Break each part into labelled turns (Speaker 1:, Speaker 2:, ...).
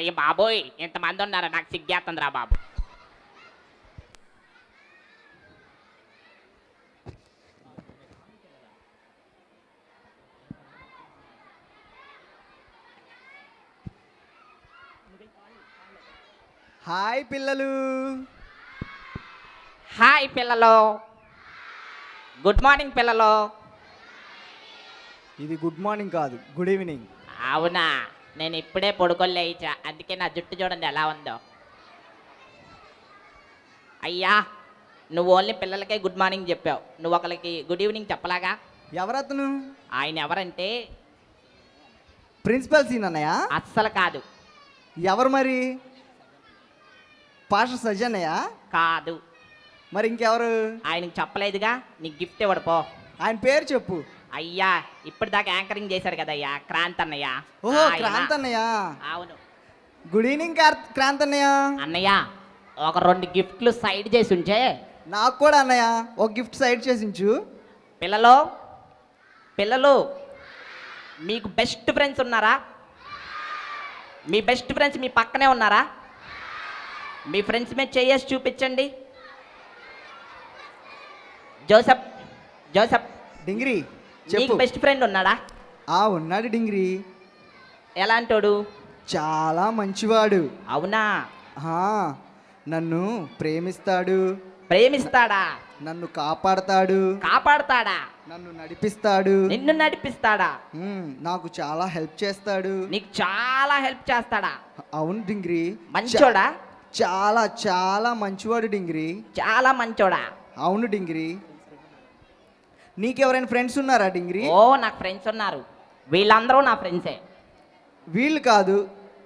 Speaker 1: అయ్య బాబోయ్ ఇంతమంది ఉన్నారు నాకు సిగ్గేస్తుందిరా బాబు
Speaker 2: హాయ్ పిల్లలు
Speaker 1: హాయ్ పిల్లలు గుడ్ మార్నింగ్ పిల్లలు
Speaker 2: ఇది గుడ్ మార్నింగ్ కాదు గుడ్ ఈవినింగ్
Speaker 1: అవునా నేను ఇప్పుడే పడుకొని లేచా అందుకే నా జుట్టు చూడండి ఎలా ఉందో అయ్యా నువ్వు ఓన్లీ పిల్లలకే గుడ్ మార్నింగ్ చెప్పావు నువ్వు ఒకరికి గుడ్ ఈవినింగ్ చెప్పలాగా
Speaker 2: ఎవరతను
Speaker 1: ఆయన ఎవరంటే
Speaker 2: ప్రిన్సిపల్ సీన్ అన్నయ్య
Speaker 1: అస్సలు కాదు
Speaker 2: ఎవరు మరి పాష సజ్జన్నయ్య
Speaker 1: కాదు
Speaker 2: మరి ఇంకెవరు
Speaker 1: ఆయనకి చెప్పలేదుగా నీకు గిఫ్ట్ ఇవ్వడు పో
Speaker 2: ఆయన పేరు చెప్పు
Speaker 1: అయ్యా ఇప్పటిదాకా యాంకరింగ్ చేశారు కదయ్యా క్రాంత్ అన్నయ్య
Speaker 2: ఓహో
Speaker 1: ఆయన.
Speaker 2: క్రాంత్ అన్నయ్య
Speaker 1: అవును
Speaker 2: గుడ్ ఈవినింగ్ కార్ క్రాంత్ అన్నయ్య
Speaker 1: అన్నయ్య ఒక రెండు గిఫ్ట్లు సైడ్ చేసి ఉంచే
Speaker 2: నాకు కూడా అన్నయ్య ఒక గిఫ్ట్ సైడ్ చేసించు
Speaker 1: పిల్లలు పిల్లలు మీకు బెస్ట్ ఫ్రెండ్స్ ఉన్నారా మీ బెస్ట్ ఫ్రెండ్స్ మీ పక్కనే ఉన్నారా మీ ఫ్రెండ్స్ మీద చేయేసి చూపించండి జోసఫ్ జోసఫ్
Speaker 2: డింగిరి
Speaker 1: నీకు
Speaker 2: చెప్పు
Speaker 1: బెస్ట్ ఫ్రెండ్ ఉన్నాడా
Speaker 2: ఆ ఉన్నాడు డింగిరి
Speaker 1: ఎలాంటోడు
Speaker 2: చాలా మంచివాడు
Speaker 1: అవునా
Speaker 2: ఆ, నన్ను ప్రేమిస్తాడు
Speaker 1: ప్రేమిస్తాడా
Speaker 2: నన్ను కాపాడతాడు
Speaker 1: కాపాడతాడా
Speaker 2: నన్ను నడిపిస్తాడు
Speaker 1: నిన్ను నడిపిస్తాడా
Speaker 2: మ్మ్, నాకు చాలా హెల్ప్ చేస్తాడు
Speaker 1: నీకు చాలా హెల్ప్ చేస్తాడా
Speaker 2: అవును డింగిరి
Speaker 1: మంచోడా
Speaker 2: చాలా చాలా మంచివాడు డింగిరి
Speaker 1: చాలా మంచోడా
Speaker 2: అవును డింగిరి నీకెవరైనా ఫ్రెండ్స్ ఉన్నారా డింగిరి
Speaker 1: ఓ నాకు ఫ్రెండ్స్ ఉన్నారు వీళ్ళందరూ నా ఫ్రెండ్సే
Speaker 2: వీళ్ళు కాదు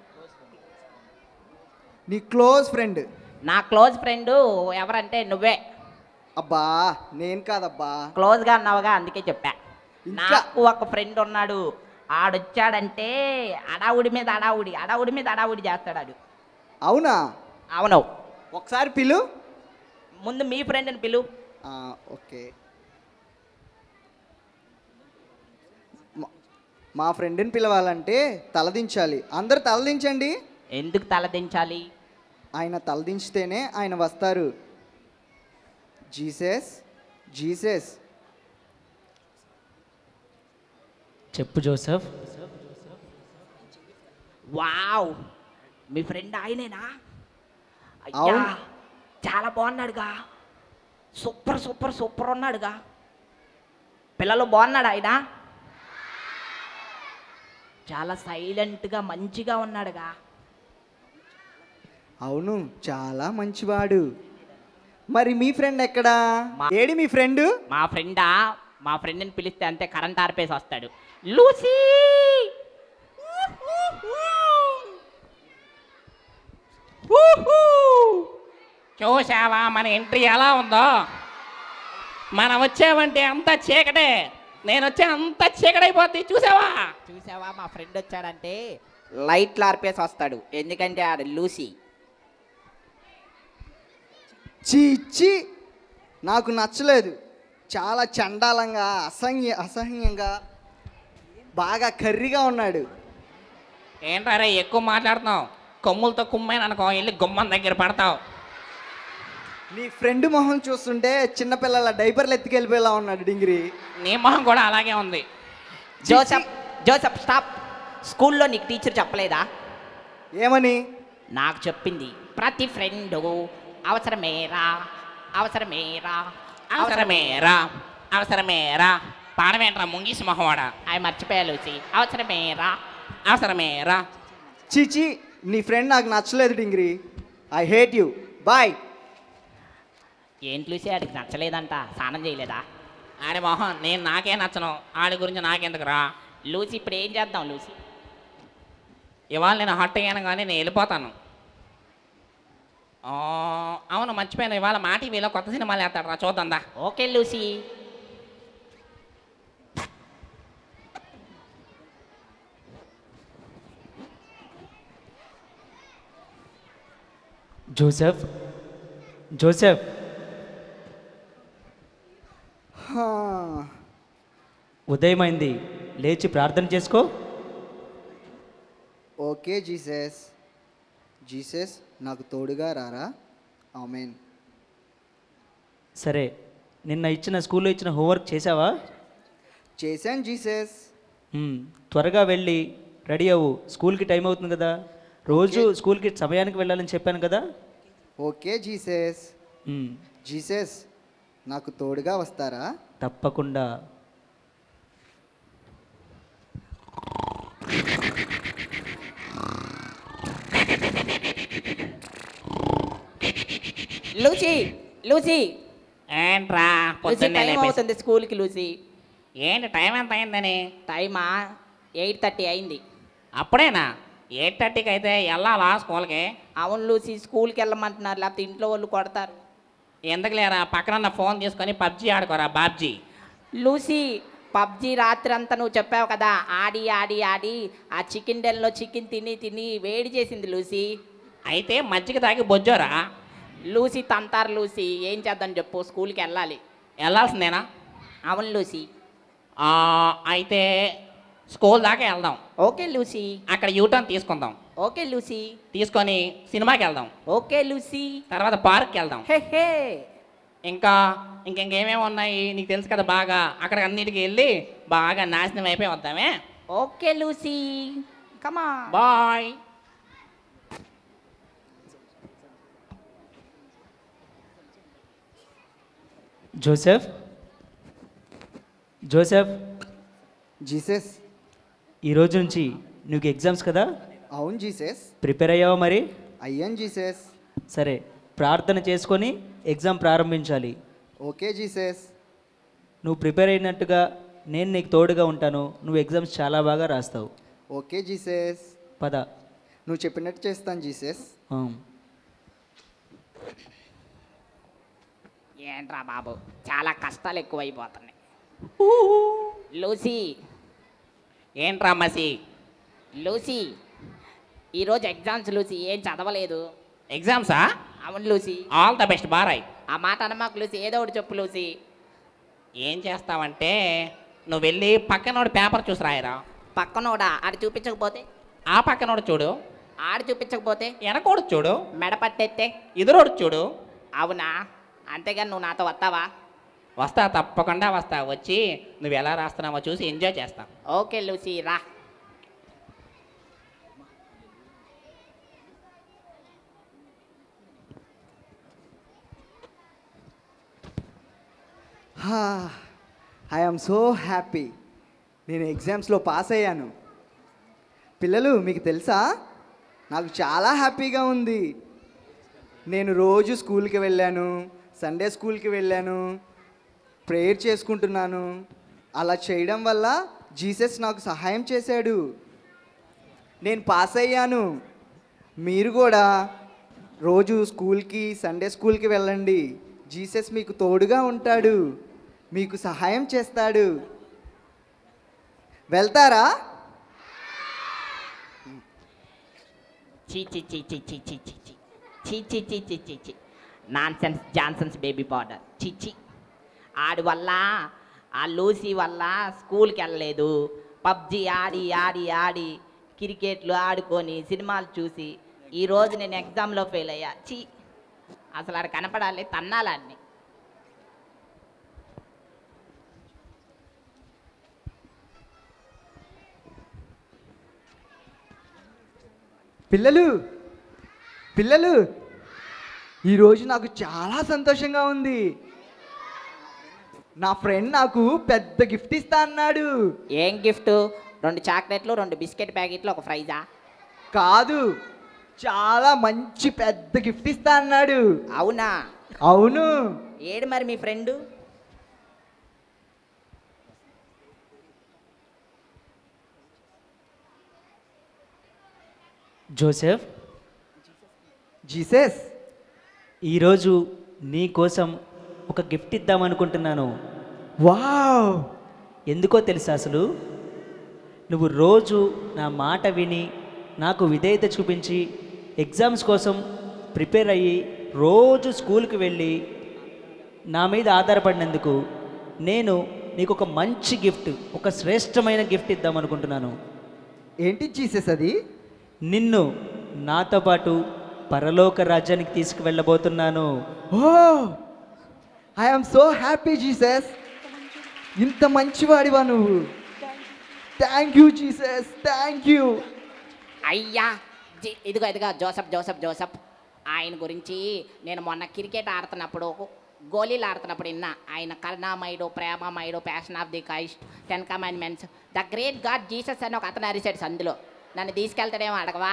Speaker 2: నీ క్లోజ్ ఫ్రెండ్
Speaker 1: నా క్లోజ్ ఫ్రెండ్ ఎవరంటే నువ్వే
Speaker 2: అబ్బా నేను కాదబ్బా
Speaker 1: క్లోజ్గా అన్నావుగా అందుకే చెప్పా
Speaker 2: ఇంకా-
Speaker 1: నాకు ఒక ఫ్రెండ్ ఉన్నాడు ఆడొచ్చాడంటే అడావుడి మీద అడావుడి అడావుడి మీద అడావుడి చేస్తాడు ఆడు
Speaker 2: అవునా
Speaker 1: అవును
Speaker 2: ఒకసారి పిలు
Speaker 1: ముందు మీ ఫ్రెండ్ని పిలు
Speaker 2: ఆ, ఓకే మా- మా ఫ్రెండ్ని పిలవాలంటే తలదించాలి అందరు తలదించండి
Speaker 1: ఎందుకు తలదించాలి
Speaker 2: ఆయన తలదించితేనే ఆయన వస్తారు జీసస్ జీసస్
Speaker 3: చెప్పు జోసెఫ్
Speaker 1: వావ్ మీ ఫ్రెండ్ ఆయనేనా అయ్యా
Speaker 2: అవును.
Speaker 1: చాలా బాగున్నాడుగా సూపర్ సూపర్ సూపర్ ఉన్నాడుగా పిల్లలు బాగున్నాడు ఆయన చాలా సైలెంట్గా మంచిగా ఉన్నాడుగా
Speaker 2: అవును చాలా మంచివాడు మరి మీ ఫ్రెండ్ ఎక్కడా
Speaker 1: మా-
Speaker 2: ఏడి మీ ఫ్రెండ్
Speaker 1: మా ఫ్రెండా మా ఫ్రెండ్ని పిలిస్తే అంతే కరెంట్ ఆర్పేసి వస్తాడు లూసీ
Speaker 4: చూసావా మన ఎంట్రీ ఎలా ఉందో మనం వచ్చామంటే అంతా చీకటే నేను వచ్చే అంతా చీకటైపోద్ది చూసావా
Speaker 1: చూసావా మా ఫ్రెండ్ వచ్చాడంటే లైట్లు ఆర్పేసి వస్తాడు ఎందుకంటే ఆడు లూసీ
Speaker 2: చీ చీ నాకు నచ్చలేదు చాలా చండాలంగా అసహ్య అసహ్యంగా బాగా కర్రీగా ఉన్నాడు
Speaker 4: ఏంటారే ఎక్కువ మాట్లాడుతున్నావు కొమ్ములతో కుమ్మైన అనుకో వెళ్ళి గుమ్మం దగ్గర పడతావు
Speaker 2: నీ ఫ్రెండ్ మొహం చూస్తుంటే చిన్నపిల్లల డైపర్లు ఎత్తుకెళ్ళిపోయేలా ఉన్నాడు డింగిరి
Speaker 4: నీ మొహం కూడా అలాగే ఉంది
Speaker 1: జోసఫ్ జోసఫ్ స్టాప్ స్కూల్లో నీకు టీచర్ చెప్పలేదా
Speaker 2: ఏమని
Speaker 1: నాకు చెప్పింది ప్రతి ఫ్రెండ్ అవసరమేరా అవసరమేరా
Speaker 4: అవసరమేరా అవసరమేరా పాడమేంట్రా ముంగీసి మొహవాడా
Speaker 1: అవి మర్చిపోయా లూసి అవసరమేరా
Speaker 4: అవసరమేరా
Speaker 2: చీచి నీ ఫ్రెండ్ నాకు నచ్చలేదు Dingiri I hate you boy
Speaker 1: ఏంటి లూసి ఆడికి నచ్చలేదంట స్నానం చేయలేదా
Speaker 4: ఆడి మొహం నేను నాకే నచ్చను ఆడి గురించి నాకెందుకురా
Speaker 1: లూసి ఇప్పుడు ఏం చేద్దాం లూసి
Speaker 4: ఇవాళ నేను హట్ అయ్యాను కానీ నేను వెళ్ళిపోతాను ఆ, అవును మర్చిపోయాను ఇవాళ మా టీవీలో కొత్త సినిమాలు వేస్తాడు రా చూద్దాందా
Speaker 1: ఓకే లూసి
Speaker 3: జోసెఫ్ జోసెఫ్
Speaker 2: హా.
Speaker 3: ఉదయమైంది లేచి ప్రార్థన చేసుకో
Speaker 2: ఓకే జీసస్ జీసస్ నాకు తోడుగా రారా ఆమెన్
Speaker 3: సరే నిన్న ఇచ్చిన స్కూల్లో ఇచ్చిన హోంవర్క్ చేసావా
Speaker 2: చేశాను జీసస్
Speaker 3: మ్మ్. త్వరగా వెళ్ళి రెడీ అవ్వు స్కూల్కి టైం అవుతుంది కదా రోజు స్కూల్కి సమయానికి వెళ్ళాలని చెప్పాను కదా
Speaker 2: ఓకే జీసస్
Speaker 3: మ్మ్.
Speaker 2: జీసస్ నాకు తోడుగా వస్తారా
Speaker 3: తప్పకుండా
Speaker 1: లూసీ లూసీ
Speaker 4: ఏంట్రా
Speaker 1: లూసీ
Speaker 4: పొద్దున్నే
Speaker 1: టైం
Speaker 4: లేపేసి
Speaker 1: అవుతుంది స్కూల్కి లూసీ
Speaker 4: ఏంటి టైం ఎంత అయిందని
Speaker 1: టైమా ఎయిట్ థర్టీ అయింది
Speaker 4: అప్పుడేనా ఎయిట్ థర్టీకి అయితే వెళ్ళాలా స్కూల్కి
Speaker 1: అవును లూసీ స్కూల్కి వెళ్ళమంటున్నారు లేకపోతే ఇంట్లో వాళ్ళు కొడతారు
Speaker 4: ఎందుకు లేరా పక్కన ఫోన్ తీసుకొని పబ్జీ ఆడుకోరా బాబ్జీ
Speaker 1: లూసీ పబ్జి రాత్రి అంతా నువ్వు చెప్పావు కదా ఆడి ఆడి ఆడి ఆ చికెన్ డెన్లో చికెన్ తిని తిని వేడి చేసింది లూసీ
Speaker 4: అయితే మజ్జిగ తాగి బొజ్జోరా
Speaker 1: లూసీ తంతారు లూసీ ఏం చేద్దాం చెప్పు స్కూల్కి వెళ్ళాలి
Speaker 4: వెళ్ళాల్సిందేనా
Speaker 1: అవును లూసీ
Speaker 4: ఆ, అయితే స్కూల్ దాకా వెళ్దాం
Speaker 1: ఓకే లూసీ
Speaker 4: అక్కడ యూటర్న్ తీసుకుందాం
Speaker 1: ఓకే లూసీ
Speaker 4: తీసుకొని సినిమాకి వెళ్దాం
Speaker 1: ఓకే లూసీ
Speaker 4: తర్వాత పార్క్కి వెళ్దాం
Speaker 1: హే హే
Speaker 4: ఇంకా ఇంకేమేమి ఉన్నాయి నీకు తెలుసు కదా బాగా అక్కడ అన్నిటికి వెళ్ళి బాగా నాశనం అయిపోయి వద్దామే
Speaker 1: ఓకే లూసీ కమా
Speaker 4: బాయ్
Speaker 3: జోసెఫ్ జోసెఫ్
Speaker 2: జీసస్
Speaker 3: ఈ రోజు నుంచి నీకు ఎగ్జామ్స్ కదా
Speaker 2: అవును జీసస్
Speaker 3: ప్రిపేర్ అయ్యావా మరి
Speaker 2: అయ్యాను జీసస్
Speaker 3: సరే ప్రార్థన చేసుకొని ఎగ్జామ్ ప్రారంభించాలి
Speaker 2: ఓకే జీసస్
Speaker 3: నువ్వు ప్రిపేర్ అయినట్టుగా నేను నీకు తోడుగా ఉంటాను నువ్వు ఎగ్జామ్స్ చాలా బాగా రాస్తావు
Speaker 2: ఓకే జీసస్
Speaker 3: పద
Speaker 2: నువ్వు చెప్పినట్టు చేస్తాను జీసస్
Speaker 3: ఆ.
Speaker 1: ఏంట్రా బాబు చాలా కష్టాలు ఎక్కువైపోతున్నాయి లూసీ
Speaker 4: ఏంట్రా మసి
Speaker 1: లూసీ ఈరోజు ఎగ్జామ్స్ లూసీ ఏం చదవలేదు
Speaker 4: ఎగ్జామ్సా
Speaker 1: అవును లూసీ
Speaker 4: ఆల్ ద బెస్ట్ బారాయ్
Speaker 1: ఆ మాట అనమాకు లూసీ ఏదో ఒకటి చెప్పు లూసీ
Speaker 4: ఏం చేస్తావంటే నువ్వు వెళ్ళి పక్కనోడి పేపర్ చూసి రాయరా
Speaker 1: పక్కనోడా ఆడు చూపించకపోతే
Speaker 4: ఆ పక్కనోడు చూడు
Speaker 1: ఆడు చూపించకపోతే
Speaker 4: వెనకోడు చూడు
Speaker 1: మెడ పట్టెత్తే
Speaker 4: ఎదురోడు చూడు
Speaker 1: అవునా అంతేగాని నువ్వు నాతో వస్తావా
Speaker 4: వస్తా తప్పకుండా వస్తా వచ్చి నువ్వు ఎలా రాస్తున్నావో చూసి ఎంజాయ్ చేస్తా
Speaker 1: ఓకే లూసీ రా
Speaker 2: ఐ ఆమ్ సో హ్యాపీ నేను ఎగ్జామ్స్లో పాస్ అయ్యాను పిల్లలు మీకు తెలుసా నాకు చాలా హ్యాపీగా ఉంది నేను రోజు స్కూల్కి వెళ్ళాను సండే స్కూల్కి వెళ్ళాను ప్రేయర్ చేసుకుంటున్నాను అలా చేయడం వల్ల జీసస్ నాకు సహాయం చేశాడు నేను పాస్ అయ్యాను మీరు కూడా రోజు స్కూల్కి సండే స్కూల్కి వెళ్ళండి జీసస్ మీకు తోడుగా ఉంటాడు మీకు సహాయం చేస్తాడు వెళ్తారా
Speaker 1: చీ చీ చీ చీ చీ చీ చీ చీ చీ చీ చీ చీ చీ చీ nonsense Johnson's baby powder చీ చీ ఆడి వల్ల ఆ లూసీ వల్ల స్కూల్కి వెళ్ళలేదు పబ్జి ఆడి ఆడి ఆడి క్రికెట్లు ఆడుకొని సినిమాలు చూసి ఈరోజు నేను ఎగ్జామ్లో ఫెయిల్ అయ్యా చీ అసలు ఆడు కనపడాలి తన్నాలాడిని
Speaker 2: పిల్లలు పిల్లలు ఈరోజు నాకు చాలా సంతోషంగా ఉంది నా ఫ్రెండ్ నాకు పెద్ద గిఫ్ట్ ఇస్తా అన్నాడు
Speaker 1: ఏం గిఫ్ట్ రెండు చాక్లెట్లు రెండు బిస్కెట్ ప్యాకెట్లు ఒక ఫ్రైజా
Speaker 2: కాదు చాలా మంచి పెద్ద గిఫ్ట్ ఇస్తా అన్నాడు
Speaker 1: అవునా
Speaker 2: అవును
Speaker 1: ఏడు మరి మీ ఫ్రెండు
Speaker 3: జోసెఫ్
Speaker 2: జీసస్
Speaker 3: ఈరోజు నీ కోసం ఒక గిఫ్ట్ ఇద్దామనుకుంటున్నాను
Speaker 2: వావ్
Speaker 3: ఎందుకో తెలుసా అసలు నువ్వు రోజు నా మాట విని నాకు విధేయత చూపించి ఎగ్జామ్స్ కోసం ప్రిపేర్ అయ్యి రోజు స్కూల్కి వెళ్ళి నా మీద ఆధారపడినందుకు నేను నీకు ఒక మంచి గిఫ్ట్ ఒక శ్రేష్టమైన గిఫ్ట్ ఇద్దామనుకుంటున్నాను
Speaker 2: ఏంటి జీసస్ అది
Speaker 3: నిన్ను నాతో పాటు పరలోక రాజ్యానికి తీసుకువెళ్ళబోతున్నాను
Speaker 2: oh I am so happy Jesus ఇంత మంచివాడివా నువ్వు thank you Jesus thank you
Speaker 1: అయ్యా జీ ఇదిగో ఇదిగో జోసఫ్ జోసఫ్ జోసఫ్ ఆయన గురించి నేను మొన్న క్రికెట్ ఆడుతున్నప్పుడు గోళీలు ఆడుతున్నప్పుడు విన్నా ఆయన కరుణామయుడు ప్రేమమయుడు passion of the Christ ten commandments the great God Jesus అని ఒక అతను అరిసాడు అందులో నన్ను తీసుకెళ్తాడేమో అడగవా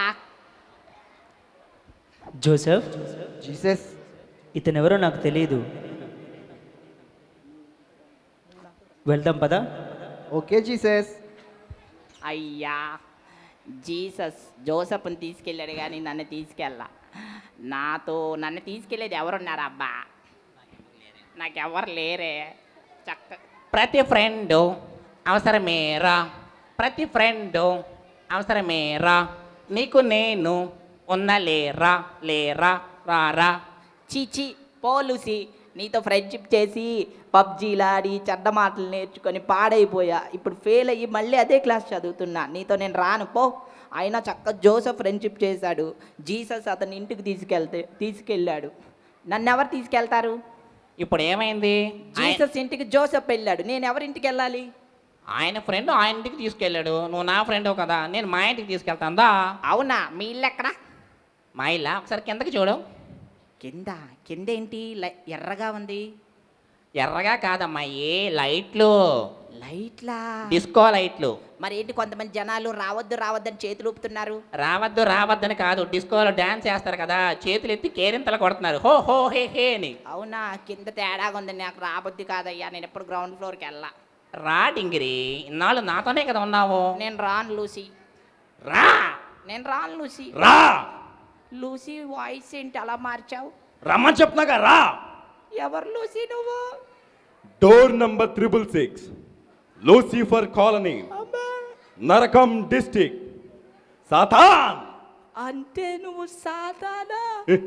Speaker 3: జోసెఫ్
Speaker 2: జీసస్
Speaker 3: ఇతనెవరో నాకు తెలియదు వెళ్దాం పదా
Speaker 2: ఓకే జీసస్
Speaker 1: అయ్యా జీసస్ జోసఫ్ని తీసుకెళ్ళాడు కానీ నన్ను తీసుకెళ్ళా నాతో నన్ను తీసుకెళ్ళేది ఎవరున్నారా అబ్బా నాకెవరు లేరే చక్క
Speaker 4: ప్రతి ఫ్రెండ్ అవసరమేరా ప్రతి ఫ్రెండ్ అవసరమేరా నీకు నేను ఉన్న లేరా లేరా రారా
Speaker 1: చీచి పోలుసి నీతో ఫ్రెండ్షిప్ చేసి పబ్జీలు ఆడి చెడ్డ మాటలు నేర్చుకొని పాడైపోయా ఇప్పుడు ఫెయిల్ అయ్యి మళ్ళీ అదే క్లాస్ చదువుతున్నా నీతో నేను రాను పో అయినా చక్క జోసఫ్ ఫ్రెండ్షిప్ చేశాడు జీసస్ అతని ఇంటికి తీసుకెళ్తే తీసుకెళ్ళాడు నన్ను ఎవరు తీసుకెళ్తారు
Speaker 4: ఇప్పుడు ఏమైంది ఆయ-
Speaker 1: జీసస్ ఇంటికి జోసఫ్ వెళ్ళాడు నేను ఎవరింటికి వెళ్ళాలి
Speaker 4: ఆయన ఫ్రెండ్ ఆయన ఇంటికి తీసుకెళ్ళాడు నువ్వు నా ఫ్రెండ్ కదా నేను మా ఇంటికి తీసుకెళ్తాందా
Speaker 1: అవునా మీ ఇల్లు ఎక్కడ
Speaker 4: మా ఇల్లా ఒకసారి కిందకి చూడు
Speaker 1: కింద కింద ఏంటి లై- ఎర్రగా ఉంది
Speaker 4: ఎర్రగా కాదమ్మా ఏ లైట్లు
Speaker 1: లైట్లా
Speaker 4: డిస్కో లైట్లు
Speaker 1: మరి ఏంటి కొంతమంది జనాలు రావద్దు రావద్దని చేతులు ఊపుతున్నారు
Speaker 4: రావద్దు రావద్దని కాదు డిస్కోలో డాన్స్ చేస్తారు కదా చేతులు ఎత్తి కేరింతలు కొడుతున్నారు హో హో హే హే అని
Speaker 1: అవునా కింద తేడాగా ఉంది నాకు రాబుద్ది కాదయ్యా నేను ఎప్పుడు గ్రౌండ్ ఫ్లోర్కి వెళ్ళా
Speaker 4: రా డింగిరి ఇన్నాళ్ళు నాతోనే కదా ఉన్నావు
Speaker 1: నేను రాను లూసీ
Speaker 4: రా
Speaker 1: నేను రాను లూసీ
Speaker 4: రా
Speaker 1: లూసీ వాయిస్ ఏంటి అలా మార్చావు
Speaker 5: రమ్మని చెప్తున్నాగా రా
Speaker 1: ఎవరు లూసీ నువ్వు
Speaker 5: door number triple six Lucifer colony నరకం డిస్టిక్ సాతాన్
Speaker 1: అంటే నువ్వు సాతానా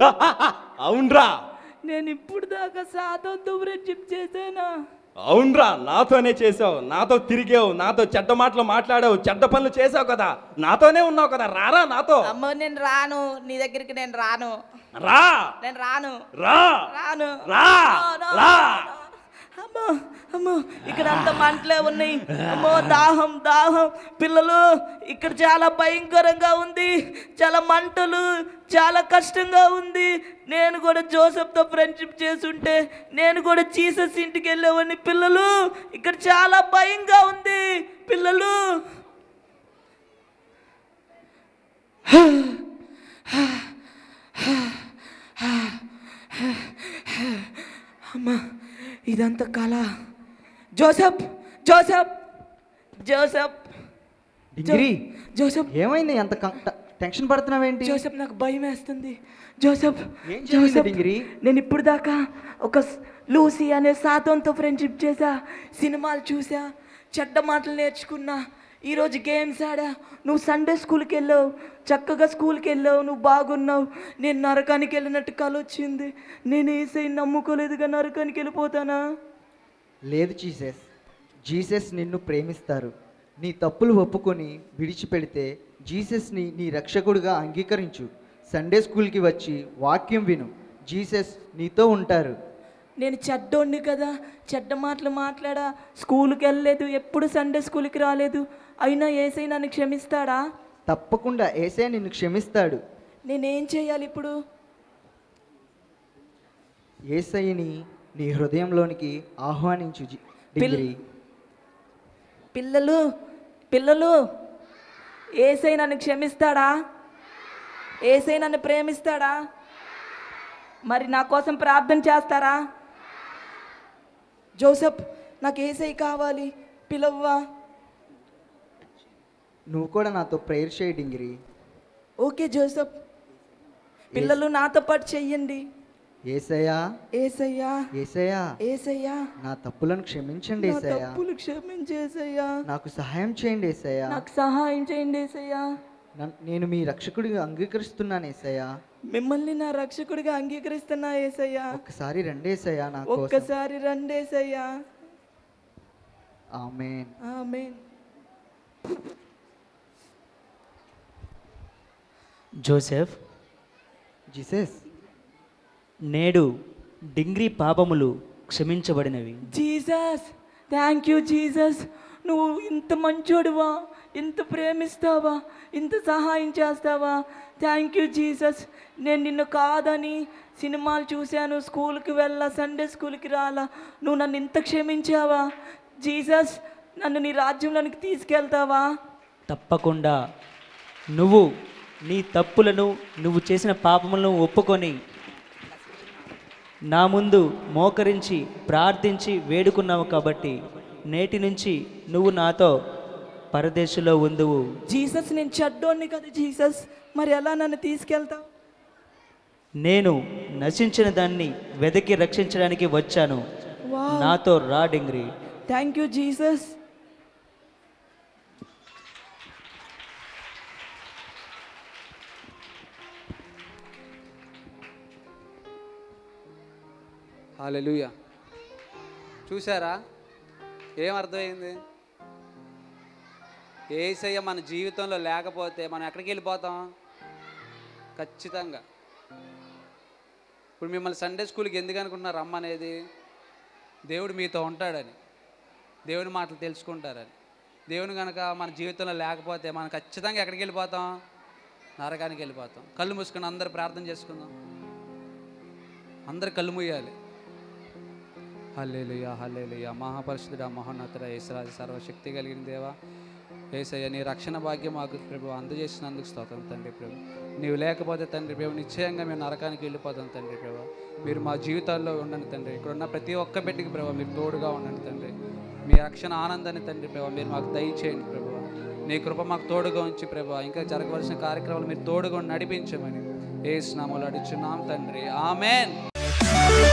Speaker 5: అవునరా
Speaker 1: నేను ఇప్పుడు దాకా సాతంతో ఫ్రెండ్షిప్ చేశానా
Speaker 5: అవునరా నాతోనే చేసావు నాతో తిరిగావు నాతో చెడ్డ మాటలు మాట్లాడావు చెడ్డ పనులు చేసావు కదా నాతోనే ఉన్నావు కదా రారా నాతో
Speaker 1: అమ్మో నేను రాను నీ దగ్గరికి నేను రాను
Speaker 5: రా
Speaker 1: నేను రాను
Speaker 5: రా
Speaker 1: రాను
Speaker 5: రా
Speaker 1: రాను.
Speaker 5: రా
Speaker 1: అమ్మో అమ్మో ఇక్కడ అంత మంటలే ఉన్నాయి అమ్మో దాహం దాహం పిల్లలు ఇక్కడ చాలా భయంకరంగా ఉంది చాలా మంటలు చాలా కష్టంగా ఉంది నేను కూడా జోసెఫ్తో ఫ్రెండ్షిప్ చేసుంటే నేను కూడా జీసస్ ఇంటికి వెళ్ళేవాడిని పిల్లలు ఇక్కడ చాలా భయంగా ఉంది పిల్లలు అమ్మా ఇదంతా కళ జోసఫ్ జోసఫ్ జోసఫ్
Speaker 2: డిగ్రీ
Speaker 1: జోసఫ్
Speaker 2: ఏమైంది అంత కం- ట- టెన్షన్ పడుతున్నావేంటి
Speaker 1: జోసఫ్ నాకు భయం వేస్తుంది జోసఫ్
Speaker 2: ఏం జరిగింది డిగ్రీ?
Speaker 1: నేను ఇప్పుడు దాకా ఒక స్- లూసీ అనే సాతంతో ఫ్రెండ్షిప్ చేశా సినిమాలు చూసా చెడ్డ మాటలు నేర్చుకున్నా ఈరోజు గేమ్స్ ఆడా నువ్వు సండే స్కూల్కి వెళ్ళావు చక్కగా స్కూల్కి వెళ్ళావు నువ్వు బాగున్నావు నేను నరకానికి వెళ్ళినట్టు కల వచ్చింది నేను ఏసై నమ్ముకోలేదుగా నరకానికి వెళ్ళిపోతానా
Speaker 2: లేదు జీసస్ జీసస్ నిన్ను ప్రేమిస్తారు నీ తప్పులు ఒప్పుకొని విడిచిపెడితే జీసస్ని నీ రక్షకుడిగా అంగీకరించు సండే స్కూల్కి వచ్చి వాక్యం విను జీసస్ నీతో ఉంటారు
Speaker 1: నేను చెడ్డోడిని కదా చెడ్డ మాటలు మాట్లాడా స్కూల్కి వెళ్ళలేదు ఎప్పుడు సండే స్కూల్కి రాలేదు అయినా ఏసై నన్ను క్షమిస్తాడా
Speaker 2: తప్పకుండా ఏసే నిన్ను క్షమిస్తాడు
Speaker 1: నేనేం చేయాలి ఇప్పుడు
Speaker 2: ఏసయ్యని నీ హృదయంలోనికి ఆహ్వానించు జి- డిగ్రీ
Speaker 1: పిల్లలు పిల్లలు ఏసై నన్ను క్షమిస్తాడా ఏసై నన్ను ప్రేమిస్తాడా మరి నా కోసం ప్రార్థన చేస్తారా జోసఫ్ నాకు ఏసై కావాలి పిలవ్వా
Speaker 2: నువ్వు కూడా నాతో ప్రేయర్ చేయి డిగ్రీ
Speaker 1: ఓకే జోసఫ్ పిల్లలు నాతో పాటు చెయ్యండి
Speaker 2: ఏసయ్యా
Speaker 1: ఏసయ్యా
Speaker 2: ఏసయ్యా
Speaker 1: ఏసయ్యా
Speaker 2: నా తప్పులను క్షమించండి
Speaker 1: నా
Speaker 2: ఏసయ్యా
Speaker 1: తప్పులు క్షమించేసయ్యా
Speaker 2: నాకు సహాయం చేయండి ఏసయ్యా
Speaker 1: నాకు సహాయం చేయండి ఏసయ్యా
Speaker 2: నన్- నేను మీ రక్షకుడిగా అంగీకరిస్తున్నాను ఏసయ్యా
Speaker 1: మిమ్మల్ని నా రక్షకుడిగా అంగీకరిస్తున్నా ఏసయ్యా
Speaker 2: ఒక్కసారి రండి ఏసయ్యా నా కోసం
Speaker 1: ఒక్కసారి రండేసయ్యా
Speaker 2: ఆమేన్
Speaker 1: ఆమేన్
Speaker 3: జోసెఫ్
Speaker 2: జీసస్
Speaker 3: నేడు డింగ్రీ పాపములు క్షమించబడినవి
Speaker 6: జీసస్ థ్యాంక్ యూ జీసస్ నువ్వు ఇంత మంచోడువా ఇంత ప్రేమిస్తావా ఇంత సహాయం చేస్తావా థ్యాంక్ యూ జీసస్ నేను నిన్ను కాదని సినిమాలు చూశాను స్కూల్కి వెళ్ళా సండే స్కూల్కి రాలా నువ్వు నన్ను ఇంత క్షమించావా జీసస్ నన్ను నీ రాజ్యంలోనికి తీసుకెళ్తావా
Speaker 3: తప్పకుండా నువ్వు నీ తప్పులను నువ్వు చేసిన పాపములను ఒప్పుకొని నా ముందు మోకరించి ప్రార్థించి వేడుకున్నావు కాబట్టి నేటి నుంచి నువ్వు నాతో పరదేశంలో ఉందువు
Speaker 6: జీసస్ నేను చెడ్డోడిని కదా జీసస్ మరి ఎలా నన్ను తీసుకెళ్తావు
Speaker 3: నేను నశించిన దాన్ని వెదకి రక్షించడానికి వచ్చాను
Speaker 6: వావ్.
Speaker 3: నాతో రా Dingri
Speaker 6: thank you Jesus
Speaker 7: hallelujah చూసారా ఏం అర్థమైంది ఏసయ్య మన జీవితంలో లేకపోతే మనం ఎక్కడికి వెళ్ళిపోతాం ఖచ్చితంగా ఇప్పుడు మిమ్మల్ని సండే స్కూల్కి ఎందుకు అనుకుంటున్నారు రమ్మ అనేది దేవుడు మీతో ఉంటాడని దేవుని మాటలు తెలుసుకుంటారని దేవుని కనుక మన జీవితంలో లేకపోతే మనం ఖచ్చితంగా ఎక్కడికి వెళ్ళిపోతాం నరకానికి వెళ్ళిపోతాం కళ్ళు మూసుకొని అందరు ప్రార్థన చేసుకుందాం అందరు కళ్ళు మూయాలి హల్లేలుయా హల్లేలుయా మహాపరిశుద్ధుడ మహోన్నతుడ యేసరాజు సర్వశక్తి కలిగిన దేవా ఏసయ్య నీ రక్షణ భాగ్యం మాకు ప్రభు అందజేసినందుకు స్తోత్రం తండ్రి ప్రభు నీవు లేకపోతే తండ్రి ప్రభు నిశ్చయంగా మేము నరకానికి వెళ్ళిపోతాం తండ్రి ప్రభు మీరు మా జీవితాల్లో ఉండండి తండ్రి ఇక్కడ ఉన్న ప్రతి ఒక్క బిడ్డకి ప్రభు మీరు తోడుగా ఉండండి తండ్రి మీ రక్షణ ఆనందాన్ని తండ్రి ప్రభు మీరు మాకు దయచేయండి ప్రభు నీ కృప మాకు తోడుగా ఉంచి ప్రభు ఇంకా జరగవలసిన కార్యక్రమాలు మీరు తోడుగా ఉండి నడిపించమని ఏ స్నామాలు అడుచున్నాం తండ్రి ఆమెన్